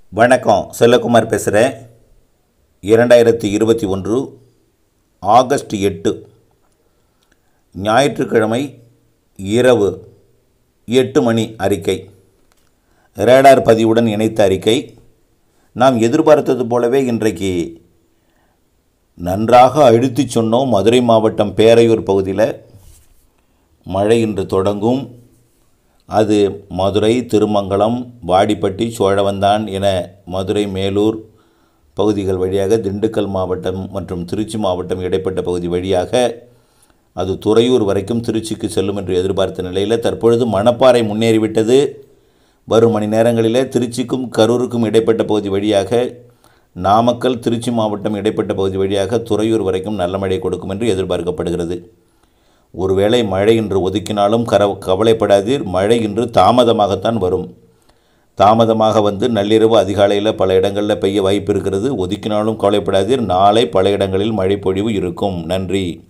வணக்கம் செல்லகுமார் பேசுகிறேன் இரண்டாயிரத்தி இருபத்தி ஒன்று ஆகஸ்ட் எட்டு ஞாயிற்றுக்கிழமை இரவு எட்டு மணி அறிக்கை ரேடார் பதிவுடன் இணைத்த அறிக்கை நாம் எதிர்பார்த்தது போலவே இன்றைக்கு நன்றாக அழுத்திச் சொன்னோம் மதுரை மாவட்டம் பேரையூர் பகுதியில் மழை இன்று தொடங்கும் அது மதுரை திருமங்கலம் வாடிப்பட்டி சோழவந்தான் என மதுரை மேலூர் பகுதிகள் வழியாக திண்டுக்கல் மாவட்டம் மற்றும் திருச்சி மாவட்டம் இடைப்பட்ட பகுதி வழியாக அது துறையூர் வரைக்கும் திருச்சிக்கு செல்லும் என்று எதிர்பார்த்த நிலையில் தற்பொழுது மணப்பாறை முன்னேறிவிட்டது வரும் மணி நேரங்களிலே திருச்சிக்கும் கரூருக்கும் இடைப்பட்ட பகுதி வழியாக நாமக்கல் திருச்சி மாவட்டம் இடைப்பட்ட பகுதி வழியாக துறையூர் வரைக்கும் நல்ல மழை கொடுக்கும் என்று எதிர்பார்க்கப்படுகிறது ஒருவேளை மழை இன்று ஒதுக்கினாலும் கர கவலைப்படாதீர் மழை இன்று தாமதமாகத்தான் வரும் தாமதமாக வந்து நள்ளிரவு அதிகாலையில் பல இடங்களில் பெய்ய வாய்ப்பு இருக்கிறது ஒதுக்கினாலும் கவலைப்படாதீர் நாளை பல இடங்களில் மழை பொழிவு இருக்கும் நன்றி